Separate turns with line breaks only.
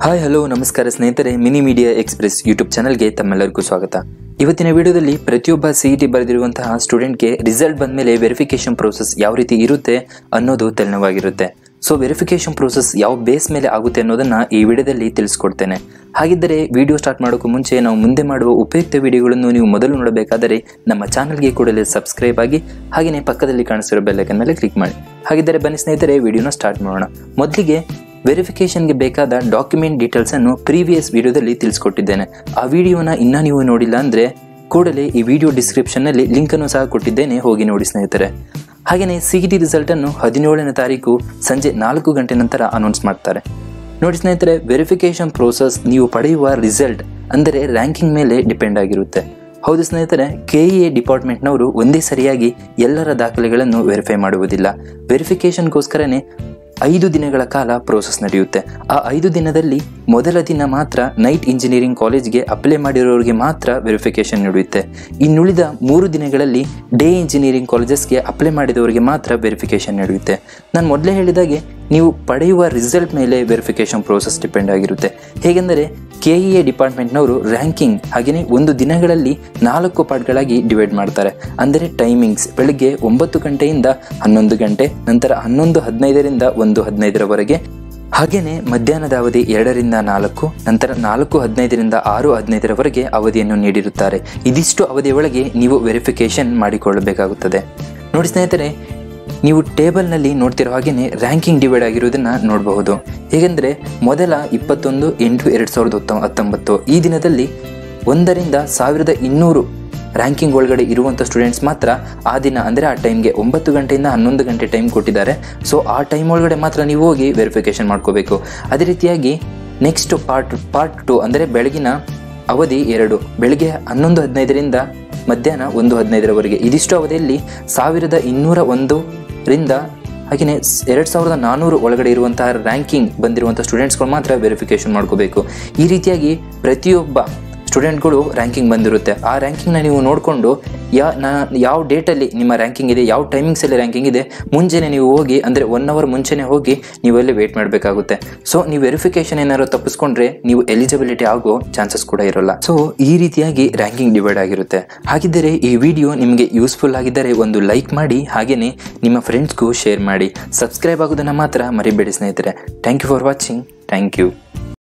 hi hello ನಮಸ್ಕಾರ ಸ್ನೇಹಿತರೆ mini media express YouTube ಚಾನಲ್ಗೆ ತಮ್ಮೆಲ್ಲರಿಗೂ ಸ್ವಾಗತ ಇವತ್ತಿನ ವಿಡಿಯೋದಲ್ಲಿ ಪ್ರತಿಯೊಬ್ಬ ಸಿ ಇ ಟಿ ಬರೆದಿರುವಂತಹ ಸ್ಟೂಡೆಂಟ್ಗೆ ರಿಸಲ್ಟ್ ಬಂದ ಮೇಲೆ ವೆರಿಫಿಕೇಶನ್ ಪ್ರೋಸೆಸ್ ಯಾವ ರೀತಿ ಇರುತ್ತೆ ಅನ್ನೋದು ತಲೆನೋವಾಗಿರುತ್ತೆ ಸೊ ವೆರಿಫಿಕೇಶನ್ ಪ್ರೋಸೆಸ್ ಯಾವ ಬೇಸ್ ಮೇಲೆ ಆಗುತ್ತೆ ಅನ್ನೋದನ್ನ ಈ ವಿಡಿಯೋದಲ್ಲಿ ತಿಳಿಸ್ಕೊಡ್ತೇನೆ ಹಾಗಿದ್ದರೆ ವಿಡಿಯೋ ಸ್ಟಾರ್ಟ್ ಮಾಡೋಕ್ಕೂ ಮುಂಚೆ ನಾವು ಮುಂದೆ ಮಾಡುವ ಉಪಯುಕ್ತ ವಿಡಿಯೋಗಳನ್ನು ನೀವು ಮೊದಲು ನೋಡಬೇಕಾದರೆ ನಮ್ಮ ಚಾನಲ್ಗೆ ಕೂಡಲೇ ಸಬ್ಸ್ಕ್ರೈಬ್ ಆಗಿ ಹಾಗೆಯೇ ಪಕ್ಕದಲ್ಲಿ ಕಾಣಿಸಿರೋ ಬೆಲ್ಲೈಕನ್ ಮೇಲೆ ಕ್ಲಿಕ್ ಮಾಡಿ ಹಾಗಿದ್ದರೆ ಬನ್ನಿ ಸ್ನೇಹಿತರೆ ವಿಡಿಯೋನ ಸ್ಟಾರ್ಟ್ ಮಾಡೋಣ ಮೊದಲಿಗೆ ವೆರಿಫಿಕೇಷನ್ಗೆ ಬೇಕಾದ ಡಾಕ್ಯುಮೆಂಟ್ ಡೀಟೇಲ್ಸ್ ಅನ್ನು ಪ್ರೀವಿಯಸ್ ವಿಡಿಯೋದಲ್ಲಿ ತಿಳಿಸ್ಕೊಟ್ಟಿದ್ದೇನೆ ಆ ವಿಡಿಯೋನ ಇನ್ನೂ ನೀವು ನೋಡಿಲ್ಲ ಅಂದರೆ ಕೂಡಲೇ ಈ ವಿಡಿಯೋ ಡಿಸ್ಕ್ರಿಪ್ಷನ್ನಲ್ಲಿ ಲಿಂಕನ್ನು ಸಹ ಕೊಟ್ಟಿದ್ದೇನೆ ಹೋಗಿ ನೋಡಿ ಸ್ನೇಹಿತರೆ ಹಾಗೆಯೇ ಸಿ ಟಿ ರಿಸಲ್ಟನ್ನು ಹದಿನೇಳನೇ ತಾರೀಕು ಸಂಜೆ ನಾಲ್ಕು ಗಂಟೆ ನಂತರ ಅನೌನ್ಸ್ ಮಾಡ್ತಾರೆ ನೋಡಿ ಸ್ನೇಹಿತರೆ ವೆರಿಫಿಕೇಶನ್ ಪ್ರೋಸೆಸ್ ನೀವು ಪಡೆಯುವ ರಿಸಲ್ಟ್ ಅಂದರೆ ರ್ಯಾಂಕಿಂಗ್ ಮೇಲೆ ಡಿಪೆಂಡ್ ಆಗಿರುತ್ತೆ ಹೌದು ಸ್ನೇಹಿತರೆ ಕೆ ಇ ಎ ಡಿಪಾರ್ಟ್ಮೆಂಟ್ನವರು ಒಂದೇ ಸರಿಯಾಗಿ ಎಲ್ಲರ ದಾಖಲೆಗಳನ್ನು ವೆರಿಫೈ ಮಾಡುವುದಿಲ್ಲ ವೆರಿಫಿಕೇಷನ್ಗೋಸ್ಕರನೇ ಐದು ದಿನಗಳ ಕಾಲ ಪ್ರೋಸೆಸ್ ನಡೆಯುತ್ತೆ ಆ ಐದು ದಿನದಲ್ಲಿ ಮೊದಲ ದಿನ ಮಾತ್ರ ನೈಟ್ ಇಂಜಿನಿಯರಿಂಗ್ ಕಾಲೇಜ್ಗೆ ಅಪ್ಲೈ ಮಾಡಿರೋರಿಗೆ ಮಾತ್ರ ವೆರಿಫಿಕೇಶನ್ ನಡೆಯುತ್ತೆ ಇನ್ನುಳಿದ ಮೂರು ದಿನಗಳಲ್ಲಿ ಡೇ ಇಂಜಿನಿಯರಿಂಗ್ ಕಾಲೇಜಸ್ಗೆ ಅಪ್ಲೈ ಮಾಡಿದವರಿಗೆ ಮಾತ್ರ ವೆರಿಫಿಕೇಶನ್ ನಡೆಯುತ್ತೆ ನಾನು ಮೊದಲೇ ಹೇಳಿದಾಗೆ ನೀವು ಪಡೆಯುವ ರಿಸಲ್ಟ್ ಮೇಲೆ ವೆರಿಫಿಕೇಶನ್ ಪ್ರೋಸೆಸ್ ಡಿಪೆಂಡ್ ಆಗಿರುತ್ತೆ ಹೇಗೆಂದರೆ ಕೆ ಇ ಎ ಡಿಪಾರ್ಟ್ಮೆಂಟ್ನವರು ರ್ಯಾಂಕಿಂಗ್ ಹಾಗೆಯೇ ಒಂದು ದಿನಗಳಲ್ಲಿ ನಾಲ್ಕು ಪಾರ್ಟ್ಗಳಾಗಿ ಡಿವೈಡ್ ಮಾಡ್ತಾರೆ ಅಂದರೆ ಟೈಮಿಂಗ್ಸ್ ಬೆಳಗ್ಗೆ ಒಂಬತ್ತು ಗಂಟೆಯಿಂದ ಹನ್ನೊಂದು ಗಂಟೆ ನಂತರ ಹನ್ನೊಂದು ಹದಿನೈದರಿಂದ ಒಂದು ಹದಿನೈದರವರೆಗೆ ಹಾಗೆಯೇ ಮಧ್ಯಾಹ್ನದ ಅವಧಿ ಎರಡರಿಂದ ನಾಲ್ಕು ನಂತರ ನಾಲ್ಕು ಹದಿನೈದರಿಂದ ಆರು ಹದಿನೈದರವರೆಗೆ ಅವಧಿಯನ್ನು ನೀಡಿರುತ್ತಾರೆ ಇದಿಷ್ಟು ಅವಧಿಯ ಒಳಗೆ ನೀವು ವೆರಿಫಿಕೇಶನ್ ಮಾಡಿಕೊಳ್ಳಬೇಕಾಗುತ್ತದೆ ನೋಡಿ ಸ್ನೇಹಿತರೆ ನೀವು ಟೇಬಲ್ನಲ್ಲಿ ನೋಡ್ತಿರೋ ಹಾಗೆಯೇ ರ್ಯಾಂಕಿಂಗ್ ಡಿವೈಡ್ ಆಗಿರೋದನ್ನ ನೋಡಬಹುದು ಹೇಗೆಂದರೆ ಮೊದಲ ಇಪ್ಪತ್ತೊಂದು ಎಂಟು ಎರಡು ಸಾವಿರದ ಹತ್ತೊ ಹತ್ತೊಂಬತ್ತು ಈ ದಿನದಲ್ಲಿ ಒಂದರಿಂದ ಸಾವಿರದ ಇನ್ನೂರು ರ್ಯಾಂಕಿಂಗ್ ಒಳಗಡೆ ಇರುವಂಥ ಸ್ಟೂಡೆಂಟ್ಸ್ ಮಾತ್ರ ಆ ದಿನ ಅಂದರೆ ಆ ಟೈಮ್ಗೆ ಒಂಬತ್ತು ಗಂಟೆಯಿಂದ ಹನ್ನೊಂದು ಗಂಟೆ ಟೈಮ್ ಕೊಟ್ಟಿದ್ದಾರೆ ಸೊ ಆ ಟೈಮ್ ಒಳಗಡೆ ಮಾತ್ರ ನೀವು ಹೋಗಿ ವೆರಿಫಿಕೇಶನ್ ಮಾಡ್ಕೋಬೇಕು ಅದೇ ರೀತಿಯಾಗಿ ನೆಕ್ಸ್ಟ್ ಪಾರ್ಟ್ ಪಾರ್ಟ್ ಟು ಅಂದರೆ ಬೆಳಗಿನ ಅವಧಿ ಎರಡು ಬೆಳಗ್ಗೆ ಹನ್ನೊಂದು ಹದಿನೈದರಿಂದ ಮಧ್ಯಾಹ್ನ ಒಂದು ಹದಿನೈದರವರೆಗೆ ಇದಿಷ್ಟು ಅವಧಿಯಲ್ಲಿ ಸಾವಿರದ ಇನ್ನೂರ ಒಂದು ರಿಂದ ಹಾಗೆಯೇ ಎರಡು ಸಾವಿರದ ನಾನ್ನೂರು ಒಳಗಡೆ ಇರುವಂತಹ ರ್ಯಾಂಕಿಂಗ್ ಬಂದಿರುವಂಥ ಸ್ಟೂಡೆಂಟ್ಸ್ಗಳು ಮಾತ್ರ ವೆರಿಫಿಕೇಶನ್ ಮಾಡ್ಕೋಬೇಕು ಈ ರೀತಿಯಾಗಿ ಪ್ರತಿಯೊಬ್ಬ ಸ್ಟೂಡೆಂಟ್ಗಳು ರ್ಯಾಂಕಿಂಗ್ ಬಂದಿರುತ್ತೆ ಆ ರ್ಯಾಂಕಿಂಗ್ನ ನೀವು ನೋಡಿಕೊಂಡು ಯಾ ನಾ ಯಾವ ಡೇಟಲ್ಲಿ ನಿಮ್ಮ ರ್ಯಾಂಕಿಂಗ್ ಇದೆ ಯಾವ ಟೈಮಿಂಗ್ಸಲ್ಲಿ ರ್ಯಾಂಕಿಂಗ್ ಇದೆ ಮುಂಚೆನೇ ನೀವು ಹೋಗಿ ಅಂದರೆ ಒನ್ ಅವರ್ ಮುಂಚೆನೇ ಹೋಗಿ ನೀವು ಅಲ್ಲಿ ವೇಟ್ ಮಾಡಬೇಕಾಗುತ್ತೆ ಸೊ ನೀವು ವೆರಿಫಿಕೇಶನ್ ಏನಾದ್ರು ತಪ್ಪಿಸ್ಕೊಂಡ್ರೆ ನೀವು ಎಲಿಜಿಬಿಲಿಟಿ ಆಗೋ ಚಾನ್ಸಸ್ ಕೂಡ ಇರೋಲ್ಲ ಸೊ ಈ ರೀತಿಯಾಗಿ ರ್ಯಾಂಕಿಂಗ್ ಡಿವೈಡ್ ಆಗಿರುತ್ತೆ ಹಾಗಿದ್ದರೆ ಈ ವಿಡಿಯೋ ನಿಮಗೆ ಯೂಸ್ಫುಲ್ ಆಗಿದ್ದರೆ ಒಂದು ಲೈಕ್ ಮಾಡಿ ಹಾಗೆಯೇ ನಿಮ್ಮ ಫ್ರೆಂಡ್ಸ್ಗೂ ಶೇರ್ ಮಾಡಿ ಸಬ್ಸ್ಕ್ರೈಬ್ ಆಗೋದನ್ನು ಮಾತ್ರ ಮರಿಬೇಡಿ ಸ್ನೇಹಿತರೆ thank you for watching thank you